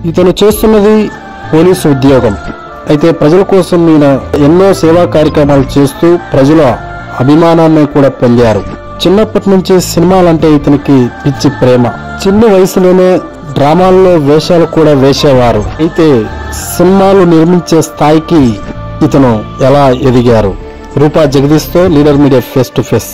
ఇతను చేస్తున్నది పోలీసు ఉద్యోగం అయితే ప్రజల కోసం ఈయన ఎన్నో సేవా కార్యక్రమాలు చేస్తూ ప్రజల అభిమానాన్ని కూడా పొందారు చిన్నప్పటి నుంచి సినిమాలంటే ఇతనికి పిచ్చి ప్రేమ చిన్న వయసులోనే డ్రామాల్లో వేషాలు కూడా వేసేవారు అయితే సినిమాలు నిర్మించే స్థాయికి ఇతను ఎలా ఎదిగారు రూపా జగదీష్తో leader media face to face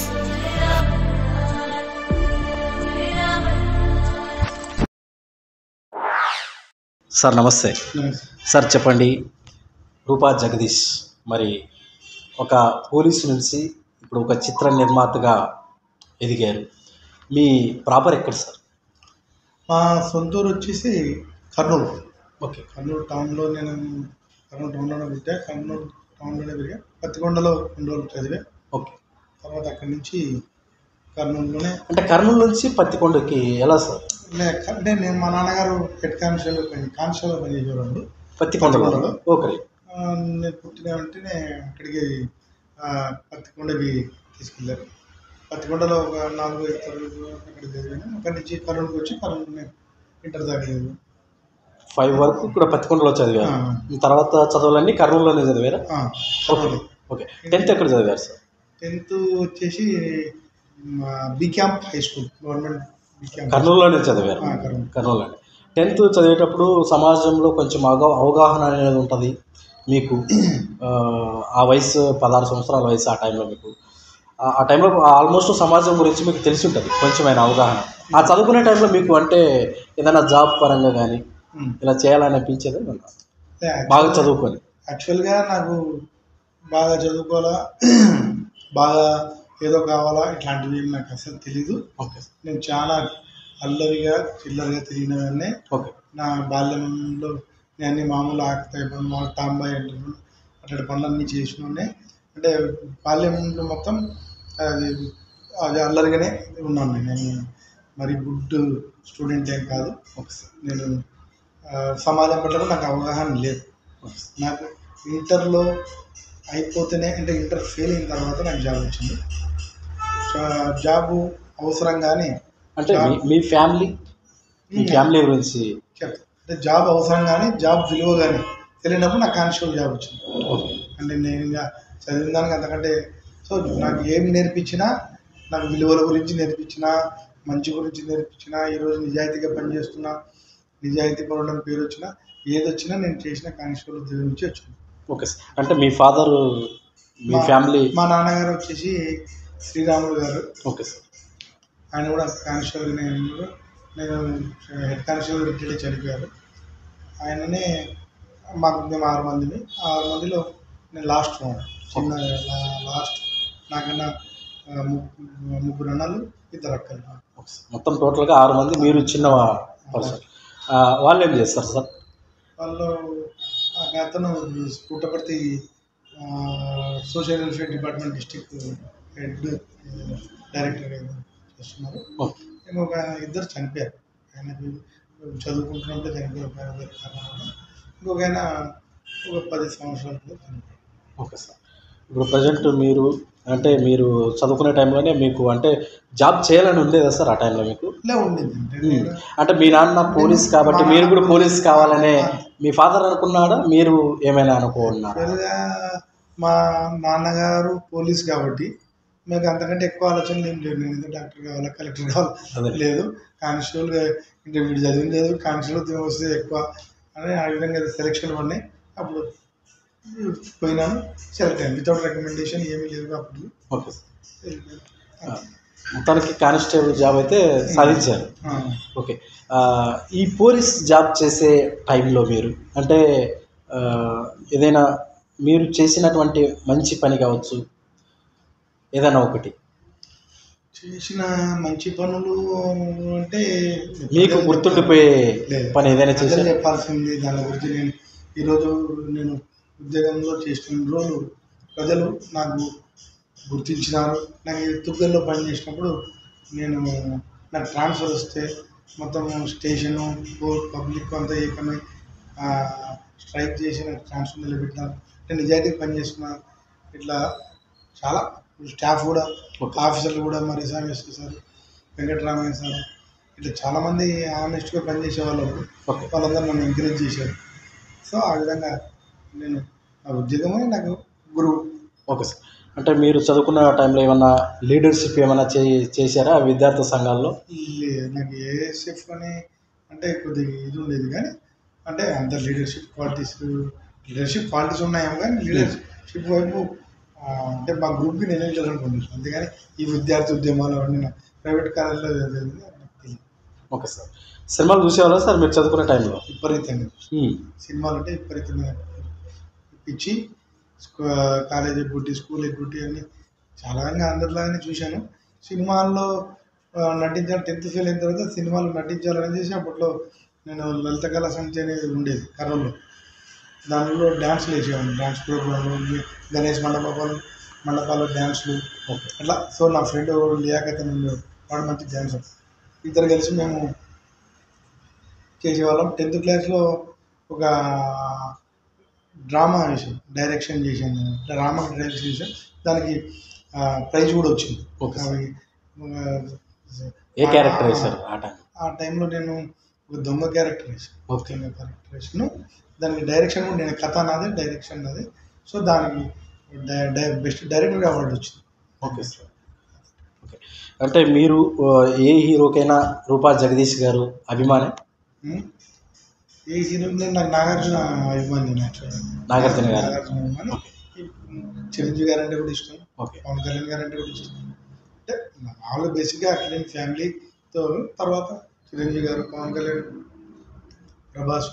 sir నమస్తే సార్ చెప్పండి రూపా జగదీష్ మరి ఒక పోలీసు నుంచి ఇప్పుడు ఒక చిత్ర నిర్మాతగా ఎదిగారు మీ ప్రాపర్ ఎక్కడ సార్ మా సొంతూరు వచ్చేసి కర్నూలు ఓకే కర్నూలు టౌన్లో నేను కర్నూలు టౌన్లోనే పుట్టా కర్నూలు టౌన్లోనే పెరిగా పత్తికొండలో రెండు రోజులు చదివా ఓకే తర్వాత అక్కడి నుంచి కర్నూలులోనే అంటే కర్నూలు నుంచి పత్తికొండకి ఎలా సార్ లే- అంటే నేను మా నాన్నగారు హెడ్ కానిస్టేబుల్ పని కానిస్టేబుల్ పని చేసేవాళ్ళు పత్తికొండలో పత్తికొండలో. ఓకే ఆ, నేను పుట్టిన వెంటనే అక్కడికి ఆ, పత్తికొండకి తీసుకెళ్ళారు పత్తికొండలో ఒక నాలుగు ఐదు తరగతులు అక్కడ చదివాను అక్కడి నుంచి కర్నూలుకి వచ్చి కర్నూలు ఇంటర్ దాకా చదివాను ఫైవ్ వరకు ఇక్కడ పత్తికొండలో చదివారు ఆ. తర్వాత చదువులన్నీ కర్నూలులోనే చదివారా ఆ, ఓకే ఓకే టెన్త్ ఎక్కడ చదివారు సార్ టెన్త్ వచ్చేసి B camp high school government B camp కర్నూలులోనే చదివారు ఆ, కర్నూలు. కర్నూలులోనే టెన్త్ చదివేటప్పుడు సమాజంలో కొంచెం అవగా అవగాహన అనేది ఉంటుంది మీకు ఆ, ఆ వయసు పదహారు సంవత్సరాల వయసు ఆ టైంలో మీకు ఆ- ఆ టైంలో ఆల్మోస్ట్ సమాజం గురించి మీకు తెలిసి ఉంటుంది కొంచెమైన అవగాహన ఆ చదువుకునే టైంలో మీకు అంటే ఏదైనా జాబ్ పరంగా కానీ ఉమ్. ఇలా చేయాలని అనిపించేది ఏమన్నా? లే, బాగా చదువుకొని యాక్చువల్గా నాకు బాగా చదువుకోవాలా బాగా ఏదో కావాలా ఇట్లాంటివి ఏం నాకు అసలు తెలీదు ఓకే నేను చాలా అల్లరిగా చిల్లరగా తిరిగిన వాడినే ఓకే నా బాల్యంలో నేను అన్ని మామూలు ఆకుతాయి పనులు టాంబాయ్ అంటున్నాను అట్లాంటి పనులన్నీ చేసినోడే అంటే బాల్యంలో మొత్తం అది అది అల్లరిగానే ఉన్నాను నేను నేను మరి గుడ్ స్టూడెంట్ ఏం కాదు ఓకే సార్ నేను ఆ, సమాజం పట్ల కూడా నాకు అవగాహన లేదు ఓకే సార్. నాకు ఇంటర్లో అయిపోతేనే అంటే ఇంటర్ ఫెయిల్ అయిన తర్వాత నాకు జాబ్ వచ్చింది జా- జాబు అవసరం కానీ అంటే మీ మీ ఫ్యామిలీ మీ ఫ్యామిలీ గురించి చెప్తా అంటే జాబ్ అవసరం కానీ జాబ్ విలువ కానీ తెలియనప్పుడు నాకు కానిస్టేబుల్ జాబ్ వచ్చింది ఓకే అంటే నేను ఇంకా చదివిన దానికి అంతకంటే సో నాకు ఏం నేర్పించినా నాకు విలువల గురించి నేర్పించినా మంచి గురించి నేర్పించినా ఈరోజు నిజాయితీగా పనిచేస్తున్నా నిజాయితీ పరుడు అని పేరు వచ్చినా ఏది వచ్చినా నేను చేసిన కానిస్టేబుల్ ఉద్యోగం నుంచి వచ్చింది ఓకే సార్ అంటే మీ ఫాదర్ మీ మా- ఫ్యామిలీ మా నాన్నగారు వచ్చేసి శ్రీరాములు గారు ఓకే సార్ ఆయన కూడా కానిస్టేబుల్ నేను నేను హెడ్ కానిస్టేబుల్ రిటైర్ చనిపోయారు ఆయననే మాకు మేము ఆరు మందిని ఆ ఆరు మందిలో నేను లాస్ట్ వాడు చిన్న లా- లాస్ట్ నాకన్నా ఆ, ము- ముగ్గురు అన్నలు ఇద్దరు అక్కలు ఓకే సార్. మొత్తం టోటల్గా ఆరు మంది మీరు చిన్న పర్సన్ వాళ్ళు ఏం చేస్తారు సార్ వాళ్ళు ఆ అతను Puttaparthi social welfare department district head director చేస్తున్నారు ఓకే ఏమో ఒక ఇద్దరు చనిపోయారు ఆయనకి చదువుకుంటున్నప్పుడు చనిపోయారు ఒక ఆయన వేరే కారణం వల్ల. ఇంకొక ఆయన ఒక పది సంవత్సరాల క్రితం చనిపోయారు ఓకే సార్ ఇప్పుడు ప్రజెంట్ మీరు అంటే మీరు చదువుకునే టైంలోనే మీకు అంటే జాబ్ చేయాలని ఉండేదా సార్ ఆ టైంలో మీకు ఇలా ఉండింది అంటే ఉమ్. నేను అంటే మీ నాన్న పోలీస్ కాబట్టి మీరు కూడా పోలీస్ కావాలనే మీ ఫాదర్ అనుకున్నాడా మీరు ఏమైనా అనుకున్నారా యాక్చువల్గా మా నాన్నగారు పోలీస్ కాబట్టి నాకు అంతకంటే ఎక్కువ ఆలోచనలు ఏం లేవు నేను ఏదో డాక్టర్ కావాలా కలెక్టర్ అదే. కావాలి లేదు కానిస్టేబుల్ అంటే వీడు చదివింది లేదు కానిస్టేబుల్ ఉద్యోగం వస్తే ఎక్కువ అని ఆ విధంగా సెలక్షన్ పడినాయి అప్పుడు పోయినాను సెలెక్ట్ అయ్యాను వితౌట్ రికమెండేషన్ ఏమీ లేదు అప్పుడు ఓకే సార్ వెళ్ళిపోయాను. ఆ, మొత్తానికి కానిస్టేబుల్ జాబ్ అయితే సాధించారు ఆ. ఓకే ఆ, ఈ పోలీస్ జాబ్ చేసే టైంలో మీరు అంటే ఆ, ఏదైనా మీరు చేసినటువంటి మంచి పని కావచ్చు ఏదైనా ఒకటి చేసిన మంచి పనులు అంటే మీకు గుర్తుండిపోయే లేదు. పని ఏదైనా ప్రజలు చేశారు చెప్పాల్సింది దాని గురించి నేను ఈరోజు నేను ఉద్యోగంలో చేసిన రోజు ప్రజలు నాకు గుర్తించినారు నాకు ఈ తుగ్గల్లో పనిచేసినప్పుడు నేను నాకు ట్రాన్స్ఫర్ వస్తే మొత్తం స్టేషను కోర్ట్ పబ్లిక్ అంతా ఏకమై ఆ, స్ట్రైక్ చేసి నాకు ట్రాన్స్ఫర్ నిలబెట్టినారు నేను నిజాయితీగా పనిచేస్తున్నా ఇట్లా చాలా స్టాఫ్ కూడా Okay. ఆఫీసర్లు కూడా మరి సామేశ్వర సార్ వెంకటరామయ్య సార్ ఇట్లా చాలామంది ఆనెస్ట్గా పనిచేసే వాళ్ళు ఓకే వాళ్ళందరూ నన్ను ఎంకరేజ్ చేశారు సో ఆ విధంగా నేను నా ఉద్యోగమే నాకు గురువు ఓకే సార్ అంటే మీరు చదువుకున్న టైంలో ఏమన్నా లీడర్షిప్ ఏమైనా చే చేశారా విద్యార్థి సంఘాల్లో లే- నాకు ఏఎస్ఎఫ్ అని అంటే కొద్దిగా ఇది ఉండేది కానీ అంటే అంత లీడర్షిప్ క్వాలిటీస్ లీడర్షిప్ క్వాలిటీస్ ఉన్నాయేమో కానీ లీడర్షిప్ వైపు ఆ, అంటే మా గ్రూప్కి నేనే చదువుకుంటున్నాను అంతేగాని ఈ విద్యార్థి ఉద్యమాలు అవన్నీ నా ప్రైవేట్ కాలేజ్లో చదివేది నాకు తెలియదు. ఓకే సార్ సినిమాలు చూసేవాళ్ళా సార్ మీరు చదువుకునే టైంలో విపరీతంగా సినిమాలు అంటే విపరీతంగా పిచ్చి స్కూ- కాలేజ్ ఎగ్గుట్టి స్కూల్ ఎగ్గుట్టి అన్ని చాలా రకంగా అందరిలాగానే చూశాను సినిమాల్లో ఆ, నటించాలి టెన్త్ ఫెయిల్ అయిన తర్వాత సినిమాలు నటించాలని చేసి అప్పట్లో నేను లలిత కళా సమితి అనేది ఉండేది కర్నూలులో దానిలో డ్యాన్స్లు వేసేవాడిని డ్యాన్స్ ప్రోగ్రాంలు గణేష్ మండపాలు మండపాలు డ్యాన్స్లు ఓకే అట్లా సో నా ఫ్రెండ్ లియాకత్ అని ఉండేవాడు వాడు మంచి డ్యాన్సర్ ఇద్దరు కలిసి మేము చేసేవాళ్ళం టెన్త్ క్లాస్లో ఒక డ్రామా వేసాం డైరెక్షన్ చేశాను నేను డ్రామా డైరెక్షన్ చేశాను దానికి ప్రైజ్ కూడా వచ్చింది ఓకే సార్. అవి, ఆ, ఏ క్యారెక్టర్ వేశారు ఆ టైం ఆ టైంలో నేను ఒక దొంగ క్యారెక్టర్ వేసాను ఓకే దొంగ క్యారెక్టర్ వేసాను దానికి డైరెక్షన్ కూడా నేను కథ నాది డైరెక్షన్ నాది సో దానికి బెస్ట్ డైరెక్టర్ అవార్డు వచ్చింది ఓకే సార్ ఓకే అంటే మీరు ఆ, ఏ హీరోకైనా రూపా జగదీష్ గారు అభిమాని ఉమ్. ఏ హీరో నేను నాకు నాగార్జున అభిమాని యాక్చువల్గా నాగార్జున గారు నాగార్జున అభిమాని చిరంజీవి గారు అంటే కూడా ఇష్టం ఓకే పవన్ కళ్యాణ్ గారు అంటే కూడా ఇష్టం అంటే మామూలుగా బేసిక్గా అట్లేని ఫ్యామిలీతో తర్వాత చిరంజీవి గారు పవన్ కళ్యాణ్ ప్రభాస్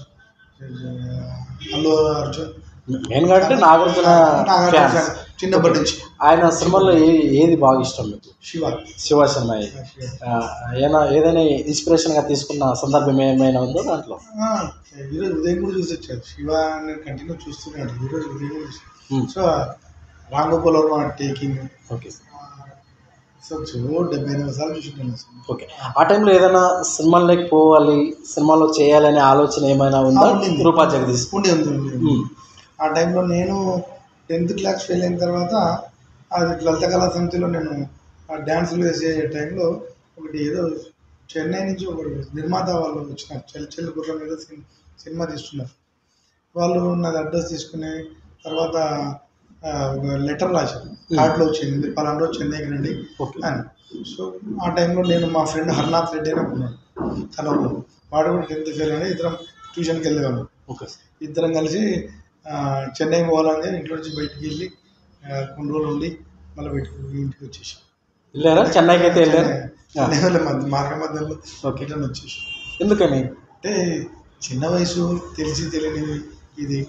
అల్లు అర్జున్ మెయిన్గా అంటే నాగార్జున నాగార్జున fans. fan. చిన్నప్పటి నుంచి ఆయన సినిమాల్లో ఏ ఏది బాగా ఇష్టం మీకు శివ శివ సినిమా ఏది? ఆ, ఏనా ఏదైనా ఇన్స్పిరేషన్గా తీసుకున్న సందర్భం ఏమైనా ఉందో దాంట్లో ఆ, ఈరోజు ఉదయం కూడా చూసి వచ్చారు శివ నేను కంటిన్యూ చూస్తున్నాడు ఈరోజు ఉదయం కూడా చూసి um, so Ram Gopal Varma taking okay so చూ డెబ్బై ఎనిమిది సార్లు చూసుంటాను అసలు. ఓకే ఆ టైంలో ఏదైనా సినిమాల్లోకి పోవాలి సినిమాలో చేయాలనే ఆలోచన ఏమైనా ఉందా ఆ, ఉండింది. రూపా జగదీష్ ఉండే ఉంది ఉంది, ఉంది. ఉమ్, ఆ టైంలో నేను టెన్త్ క్లాస్ ఫెయిల్ అయిన తర్వాత అది లలిత కళా సమితిలో నేను ఆ డ్యాన్సులు వేసే టైంలో ఒకటి ఏదో చెన్నై నుంచి ఒక నిర్మాత వాళ్ళు వచ్చినారు చెల్లి చెల్లి గుర్రం మీద సిన్- సినిమా తీస్తున్నారు వాళ్ళు నాది అడ్రస్ తీసుకుని తర్వాత ఆ, ఒక లెటర్ రాశారు కార్డులో వచ్చింది మీరు పలానా రోజు చెన్నైకి రండి ఓకే అని సో ఆ టైంలో నేను మా ఫ్రెండ్ హర్నాథ్ రెడ్డి అని ఉన్నాడు కలవలో వాడు కూడా టెన్త్ ఫెయిల్ అని ఇద్దరం ట్యూషన్కి వెళ్ళేవాళ్ళం ఓకే సార్ ఇద్దరం కలిసి ఆ, చెన్నై పోవాలని ఇంట్లో నుంచి బయటికి వెళ్ళి ఆ, కొన్ని రోజులు ఉండి మళ్ళీ బయటకు ఇంటికి వచ్చేసాం వెళ్ళారా చెన్నైకి అయితే వెళ్ళారా చెన్నై వాళ్ళ మధ్య మార్గ మధ్యలో ఓకే రిటర్న్ వచ్చేసాం ఎందుకని అంటే చిన్న వయసు తెలిసి తెలియని ఇది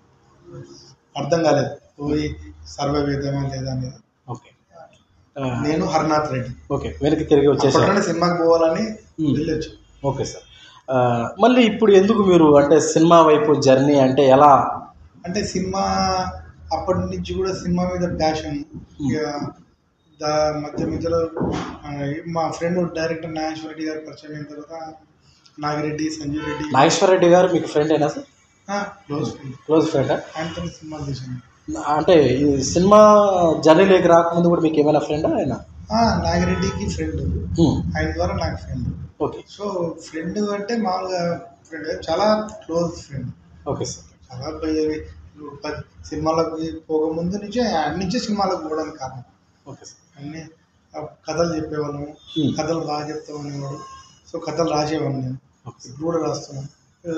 అర్థం కాలేదు పోయి సర్వైవ్ అవుతామా లేదా అనేది ఓకే ఆ, నేను హర్నాథ్ రెడ్డి ఓకే వెనక్కి తిరిగి వచ్చేసారు అప్పట్లోనే సినిమాకి పోవాలని ఉమ్. వెళ్ళి వచ్చాం ఓకే సార్ ఆ, మళ్ళీ ఇప్పుడు ఎందుకు మీరు అంటే సినిమా వైపు జర్నీ అంటే ఎలా అంటే సినిమా అప్పటి నుంచి కూడా సినిమా మీద ప్యాషన్ ఇక దా మధ్య మధ్యలో ఆ, మా ఫ్రెండ్ డైరెక్టర్ నాగేశ్వర రెడ్డి గారు పరిచయం అయిన తర్వాత నాగిరెడ్డి సంజీవ్ రెడ్డి నాగేశ్వర రెడ్డి గారు మీకు ఫ్రెండ్ అయినా sir close friend close friend ఆయనతో సినిమాలు తీసాను అంటే ఈ సినిమా జర్నీలోకి రాకముందు కూడా మీకు ఏమైనా ఫ్రెండ్ ఆయన ఆ, నాగిరెడ్డికి ఫ్రెండ్ ఉమ్, ఆయన ద్వారా నాకు ఫ్రెండ్ ఓకే సో ఫ్రెండ్ అంటే మామూలుగా ఫ్రెండ్ చాలా క్లోజ్ ఫ్రెండ్ ఓకే సార్ చాలా పోయేవి ప- సినిమాలకు పోకముందు నుంచే అన్ని నుంచే సినిమాలకు పోవడానికి కారణం ఓకే సార్ అన్నీ ఆ కథలు చెప్పేవాళ్ళము ఉమ్, కథలు బాగా చెప్తాం అనేవాడు సో కథలు రాసేవాడిని నేను ఓకే సార్. ఇప్పుడు కూడా రాస్తున్నాను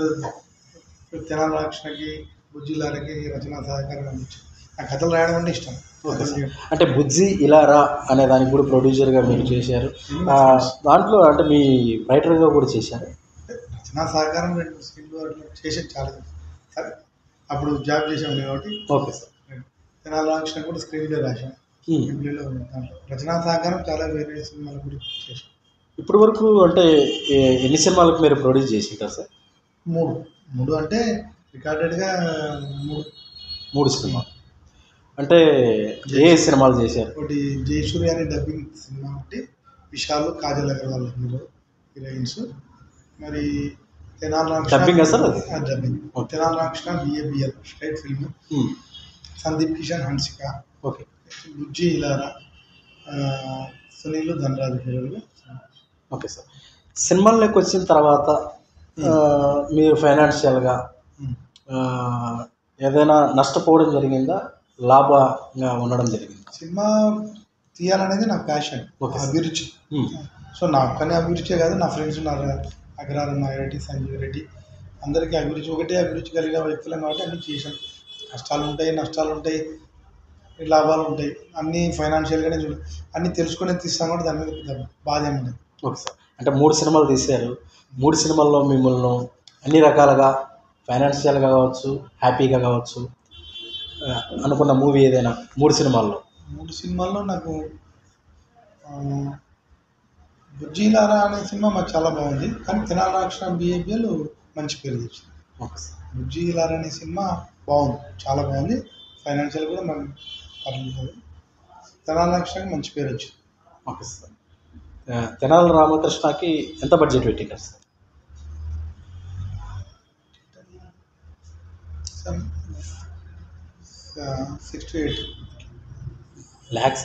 తెనాలి రాక్షణకి బుజ్జిలాలకి రచనా సహకారం అందించాను ఆ కథలు రాయడం అంటే ఇష్టం ఓకే కథలు సార్. చేయడం. అంటే బుజ్జి ఇలా రా అనే దానికి కూడా ప్రొడ్యూసర్గా మీరు చేశారు ఆ, దాంట్లో అంటే మీ రైటర్గా కూడా చేశారు రచనా సహకారం రెండు స్కిల్ అట్లా చేసేది చాలా సరే అప్పుడు జాబ్ చేసాము కాబట్టి ఓకే సార్ తెనాలి రాక్షణ కూడా స్క్రీన్ ప్లే రాశాను ఉమ్. స్క్రీన్ ప్లేలో దాంట్లో రచనా సహకారం చాలా వేరే సినిమాలు కూడా చేశాను ఇప్పటి వరకు అంటే ఏ- ఎన్ని సినిమాలకు మీరు ప్రొడ్యూస్ చేసింటారు సార్ మూడు మూడు అంటే రికార్డెడ్గా మూడు మూడు సినిమాలు అంటే ఏ సినిమాలు చేశారు ఒకటి జయసూరి అనే డబ్బింగ్ సినిమా ఒకటి విశాల్ కాజల్ అగర్వాల్ హీరో హీరోయిన్స్ మరి తెనాలి రామకృష్ణ Dubbing ఆ సార్ అది? ఆ, dubbing Okay. Tenali Ramakrishna BA BL straight film um, Sundeep Kishan Hansika okay Bujji Ila Ra ఆ, సునీల్ ధనరాజు హీరోలు ఓకే సార్ సినిమాల్లోకి వచ్చిన తర్వాత ఆ, మీరు ఫైనాన్షియల్గా ఉమ్. ఆ, ఏదైనా నష్టపోవడం జరిగిందా లాభంగా ఉండడం జరిగిందా సినిమా తీయాలనేది నా ప్యాషన్ Okay. అభిరుచి ఉమ్. సో నా ఒక్కనే అభిరుచే కాదు నా ఫ్రెండ్స్ ఉన్నారు అగ్రాలు నాగిరెడ్డి సంజీవ్ రెడ్డి అందరికీ అభిరుచి ఒకటే అభిరుచి కలిగిన వ్యక్తులం కాబట్టి అన్నీ చేశాం కష్టాలు ఉంటాయి నష్టాలు ఉంటాయి లాభాలు ఉంటాయి అన్నీ ఫైనాన్షియల్గానే చూడ అన్నీ తెలుసుకునే తీస్తాం కూడా దాని మీద పెద్ద బాధ ఏమి ఉండదు ఓకే సార్ అంటే మూడు సినిమాలు తీశారు మూడు సినిమాల్లో మిమ్మల్ని అన్ని రకాలుగా ఫైనాన్షియల్గా కావచ్చు హ్యాపీగా కావచ్చు ఆ, అనుకున్న మూవీ ఏదైనా మూడు సినిమాల్లో మూడు సినిమాల్లో నాకు ఆ, బుజ్జీలారా అనే సినిమా మాకు చాలా బాగుంది కానీ తెనాలి రాక్షణ బిఏబిఎల్ మంచి పేరు తెచ్చింది ఓకే సార్ బుజ్జీలారా అనే సినిమా బాగుంది చాలా బాగుంది ఫైనాన్షియల్ కూడా మనం పర్లేదు తెనాలి రాక్షణకి మంచి పేరు వచ్చింది ఓకే సార్ ఆ, తెనాలి రామకృష్ణకి ఎంత బడ్జెట్ పెట్టినారు sir six to eight lakhs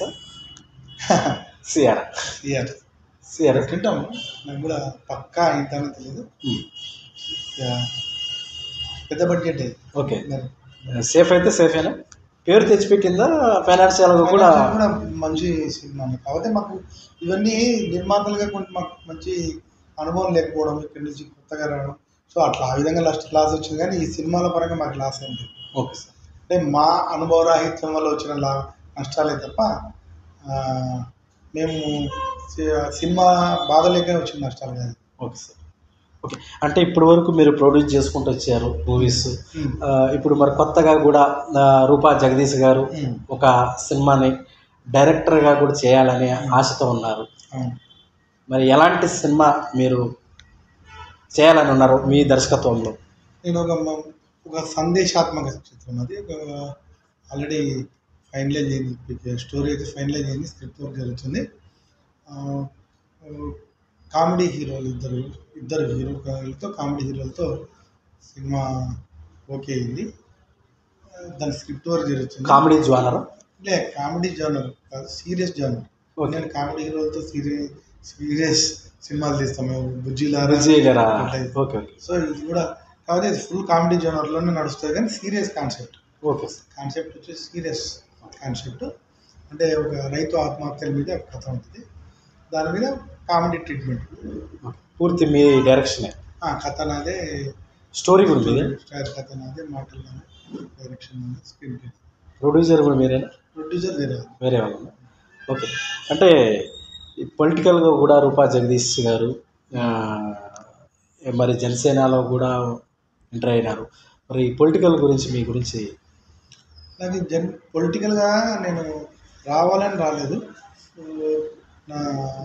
CR year CR తింటాము నాకు కూడా పక్కా ఇంతనే తెలియదు Yeah. పెద్ద బడ్జెట్ ఓకే మరి సేఫ్ అయితే సేఫేనా పేరు తెచ్చిపెట్టిందా ఫైనాన్షియల్గా కూడా ఫైనాన్షియల్ కూడా మంచి సినిమా కాకపోతే మాకు ఇవన్నీ నిర్మాతలుగా కొంచెం మాకు మంచి అనుభవం లేకపోవడం ఇక్కడి నుంచి కొత్తగా రావడం సో అట్లా ఆ విధంగా లాస్ట్ క్లాస్ వచ్చింది కానీ ఈ సినిమాల పరంగా మాకు లాస్ ఏంటి ఓకే సార్ అంటే మా అనుభవరాహిత్యం వల్ల వచ్చిన లా నష్టాలే తప్ప ఆ, మేము సి- సినిమా బాధ లేక వచ్చిన నష్టాలు కాదు ఓకే సార్ ఓకే అంటే ఇప్పటి వరకు మీరు ప్రొడ్యూస్ చేసుకుంటూ వచ్చారు మూవీస్ ఉమ్. ఇప్పుడు మరి కొత్తగా కూడా ఆ, రూపా జగదీష్ గారు ఉమ్. ఒక సినిమాని డైరెక్టర్గా కూడా చేయాలని ఆశతో ఉన్నారు అవును మరి ఎలాంటి సినిమా మీరు చేయాలని ఉన్నారు మీ దర్శకత్వంలో నేను ఒక మ- ఒక సందేశాత్మక చిత్రం అది ఒక ఆల్రెడీ ఫైనలైజ్ అయింది స్టోరీ అయితే ఫైనలైజ్ అయింది స్క్రిప్ట్ వర్క్ జరుగుతుంది ఆ, కామెడీ హీరోలు ఇద్దరు ఇద్దరు హీరోలతో కామెడీ హీరోలతో సినిమా ఓకే అయింది ఆ, దాని స్క్రిప్ట్ వర్క్ జరుగుతుంది కామెడీ జ్వానర్ లే కామెడీ జానర్ కాదు సీరియస్ జానర్ ఓకే. నేను కామెడీ హీరోలతో సీరియస్ సీరియస్ సినిమాలు తీస్తాము బుజ్జిలా విజయలేరా అట్లా. ఓకే ఓకే సో ఇది కూడా కాకపోతే ఇది ఫుల్ కామెడీ జోనర్లోనే నడుస్తుంది కానీ serious concept okay sir concept వచ్చేసి సీరియస్ కాన్సెప్ట్ అంటే ఒక రైతు ఆత్మహత్యల మీద ఒక కథ ఉంటుంది దాని మీద కామెడీ ట్రీట్మెంట్ ఓకే. పూర్తి మీ డైరెక్షనే ఆ కథ నాదే స్టోరీ కూడా మీదే స్టైల్ కథ నాదే మాటలు నాదే డైరెక్షన్ నాదే స్క్రీన్ ప్లే ప్రొడ్యూసర్ కూడా మీరేనా ప్రొడ్యూసర్ వేరే వేరే వాళ్ళు ఓకే అంటే పొలిటికల్గా కూడా రూపా జగదీష్ గారు ఆ, మరి జనసేనలో కూడా ఎంటర్ అయినారు మరి పొలిటికల్ గురించి మీ గురించి నాకు జన్ పొలిటికల్గా నేను రావాలని రాలేదు సో, నా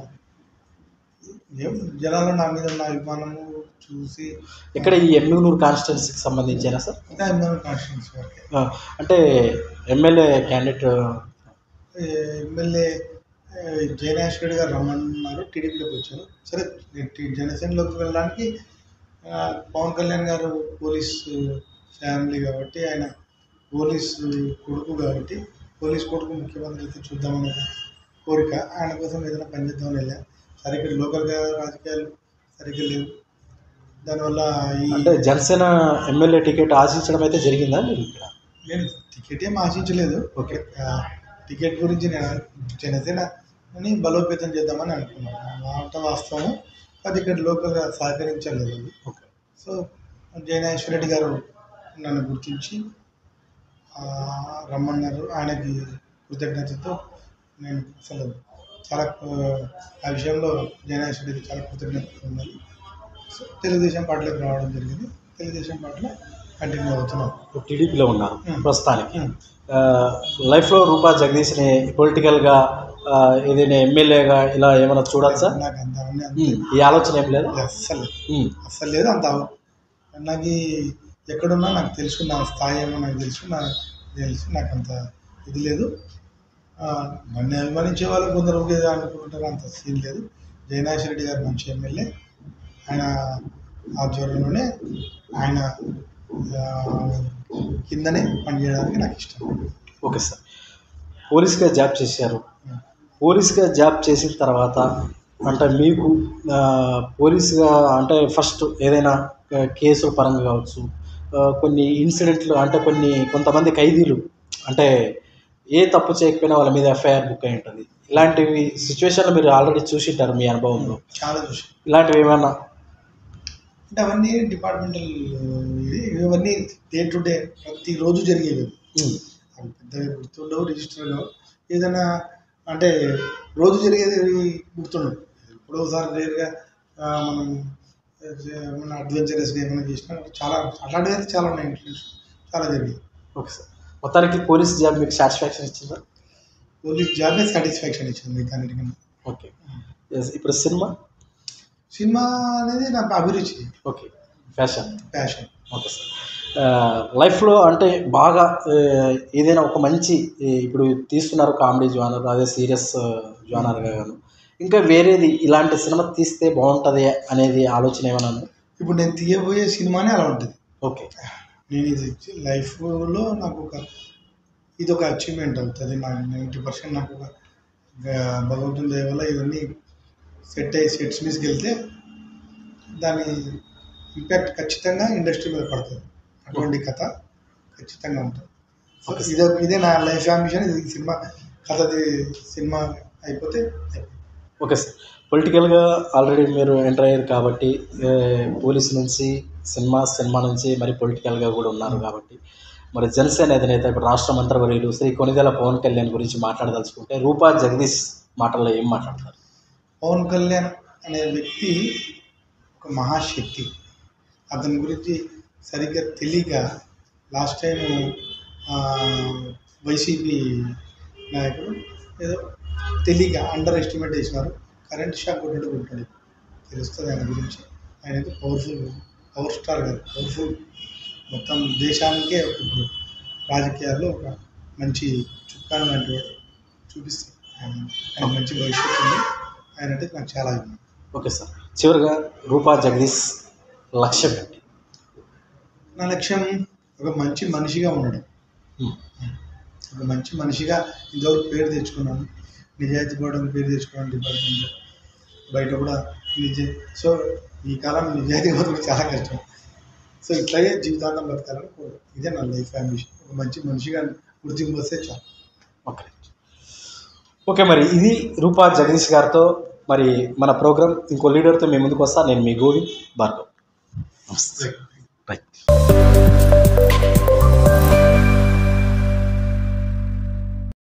ఏం జనాలు నా మీద ఉన్న అభిమానము చూసి ఇక్కడ ఈ ఎమ్మిగనూరు కాన్స్టిట్యున్సీకి సంబంధించేనా సార్ ఇంకా అభిమానం కాన్స్టిట్యూన్స్ వరకే ఆ, అంటే ఎమ్మెల్యే క్యాండిడేట్ ఎమ్మెల్యే జయనాష్ రెడ్డి గారు రమ్మన్నారు టీడీపీలోకి వచ్చారు సరే నేను టీ- జనసేనలోకి వెళ్ళడానికి ఆ, పవన్ కళ్యాణ్ గారు పోలీస్ ఫ్యామిలీ కాబట్టి ఆయన పోలీస్ కొడుకు కాబట్టి పోలీస్ కొడుకు ముఖ్యమంత్రి అయితే చూద్దామని ఒక కోరిక ఆయన కోసం ఏదైనా పనిచేద్దామని వెళ్ళా సరే ఇక్కడ లోకల్గా రాజకీయాలు సరిగ్గా లేవు దానివల్ల ఈ అంటే జనసేన ఎమ్మెల్యే టికెట్ ఆశించడం అయితే జరిగిందా మీరు ఇక్కడ నేను టికెట్ ఏం ఆశించలేదు ఓకే. ఆ, టికెట్ గురించి నేను జనసేన అని బలోపేతం చేద్దామని అనుకున్నాను నా మాట వాస్తవం అది ఇక్కడ లోకల్గా సహకరించలేదు అది ఓకే సో జయనాశ్వర రెడ్డి గారు నన్ను గుర్తించి ఆ, రమ్మన్నారు ఆయనకి కృతజ్ఞతతో నేను అసలు చాలా ఆ, ఆ విషయంలో జయనాశ్వర రెడ్డికి చాలా కృతజ్ఞత ఉన్నది సో తెలుగుదేశం పార్టీలోకి రావడం జరిగింది తెలుగుదేశం పార్టీలో కంటిన్యూ అవుతున్నాం టీడీపీలో ఉన్నారు Hmm. ప్రస్తుతానికి ఉమ్. ఆ, లైఫ్లో రూపా జగదీష్ని పొలిటికల్గా ఆ, ఏదైనా ఎమ్మెల్యేగా ఇలా ఏమైనా చూడొచ్చా నాకు అంత అవన్నీ అంత ఉమ్, ఈ ఆలోచన ఏం లేదా అస్సలు ఉమ్, అస్సలు లేదు అంత అవ- నాకు ఈ ఎక్కడున్నా నాకు తెలుసు నా స్థాయి ఏమో నాకు తెలుసు నా తెలుసు నాకు అంత ఇది లేదు ఆ, నన్ను అభిమానించే వాళ్ళు కొందరు ఒకే అనుకుంటారు అంత సీన్ లేదు జయనాథ్ రెడ్డి గారు మంచి ఎమ్మెల్యే ఆయన ఆధ్వర్యంలోనే ఆయన ఆ, కిందనే పనిచేయడానికి నాకు ఇష్టం ఓకే సార్ పోలీస్గా జాబ్ చేశారు పోలీస్గా జాబ్ చేసిన తర్వాత అంటే మీకు ఆ, పోలీసుగా అంటే ఫస్ట్ ఏదైనా ఆ, కేసుల పరంగా కావచ్చు ఆ, కొన్ని ఇన్సిడెంట్లు అంటే కొన్ని కొంతమంది ఖైదీలు అంటే ఏ తప్పు చేయకపోయినా వాళ్ళ మీద ఎఫ్ఐఆర్ బుక్ అయి ఉంటుంది ఇలాంటివి సిచ్యువేషన్లు మీరు ఆల్రెడీ చూసింటారు మీ అనుభవంలో చాలా చూసి ఇలాంటివి ఏమైనా అంటే అవన్నీ డిపార్ట్మెంటల్ ఇది ఇవన్నీ డే టు డే ప్రతిరోజు జరిగేవి ఉమ్, అవి పెద్దగా గుర్తుండవు రిజిస్టర్లో ఏదైనా అంటే రోజు జరిగేది గుర్తుండవు ఎప్పుడో ఒకసారి రేరుగా ఆ, మనం ఏమైనా అడ్వెంచరస్గా ఏమైనా చేసినా చాలా అట్లాంటివి అయితే చాలా ఉన్నాయి ఇన్సిడెంట్స్ చాలా జరిగాయి ఓకే సార్ మొత్తానికి పోలీస్ జాబ్ మీకు సాటిస్ఫాక్షన్ ఇచ్చిందా పోలీస్ జాబే సాటిస్ఫాక్షన్ ఇచ్చింది మిగతా అన్నిటికన్నా ఓకే Yes, ఇప్పుడు సినిమా సినిమా అనేది నాకు అభిరుచి okay fashion passion okay sir ఆ, లైఫ్లో అంటే బాగా ఆ, ఏదైనా ఒక మంచి ఈ ఇప్పుడు తీస్తున్నారు కామెడీ జానర్ అదే సీరియస్ జానర్గా గాను ఇంకా వేరేది ఇలాంటి సినిమా తీస్తే బాగుంటుంది అనేది ఆలోచన ఏమైనా ఉందా ఇప్పుడు నేను తీయబోయే సినిమానే అలా ఉంటుంది ఓకే నేను ఇది లైఫ్లో నాకు ఒక ఇది ఒక అచీవ్మెంట్ అవుతుంది నాకు నైంటీ పర్సెంట్ నాకు ఒక గా- భగవంతుని దయ వల్ల ఇవన్నీ సెట్ అయ్యి సెట్స్ మీదకి వెళ్తే దాని ఇంపాక్ట్ ఖచ్చితంగా ఇండస్ట్రీ మీద పడుతుంది అటువంటి కథ ఖచ్చితంగా ఉంటుంది సో Okay, sir. ఇదే ఇదే నా లైఫ్ అంబిషన్ ఇది సినిమా కథది సినిమా అయిపోతే అయిపోయింది. ఓకే సార్ పొలిటికల్గా ఆల్రెడీ మీరు ఎంటర్ అయ్యారు కాబట్టి ఏ, పోలీస్ నుంచి సినిమా సినిమా నుంచి మరి పొలిటికల్గా కూడా ఉన్నారు కాబట్టి మరి జనసేన అధినేత ఇప్పుడు రాష్ట్ర మంత్రివర్యులు శ్రీ కొనిదెల పవన్ కళ్యాణ్ గురించి మాట్లాడదలుచుకుంటే రూపా జగదీష్ మాటల్లో ఏం మాట్లాడతారు పవన్ కళ్యాణ్ అనే వ్యక్తి ఒక మహాశక్తి అతని గురించి సరిగ్గా తెలియక లాస్ట్ టైం వైసీపీ నాయకుడు ఏదో తెలియక అండర్ ఎస్టిమేట్ చేసినారు కరెంట్ షాక్ కొట్టడు కొట్టాడు తెలుస్తుంది ఆయన గురించి ఆయన అయితే పవర్ఫుల్ పవర్ స్టార్ కాదు పవర్ఫుల్ మొత్తం దేశానికే ఇప్పుడు రాజకీయాల్లో ఒక మంచి చుక్కాను లాంటి వాడు చూపిస్తాడు ఆయన ఆయన మంచి భవిష్యత్తు ఉంది ఆయన అంటే నాకు చాలా అభిమానం ఓకే సార్ చివరిగా రూపా జగదీష్ లక్ష్యం ఏంటి నా లక్ష్యం ఒక మంచి మనిషిగా ఉండడం Hmm. ఒక మంచి మనిషిగా ఇంతవరకు పేరు తెచ్చుకున్నాను నిజాయితీ పడడం పేరు తెచ్చుకున్నాను డిపార్ట్మెంట్లో బయట కూడా నిజ సో ఈ కాలం నిజాయితీ బతకడం చాలా కష్టం సో ఇట్లాగే జీవితాంతం బతకాలని కోరు ఇదే నా లైఫ్ అంబిషన్ ఒక మంచి మనిషిగా గుర్తింపు వస్తే చాలు ఓకే ఓకే మరి ఇది రూపా జగదీష్ గారితో మరి మన ప్రోగ్రామ్ ఇంకో లీడర్తో మేము ముందుకు వస్తా నేను మీ గోవింద్ భార్గవ్ నమస్తే రైట్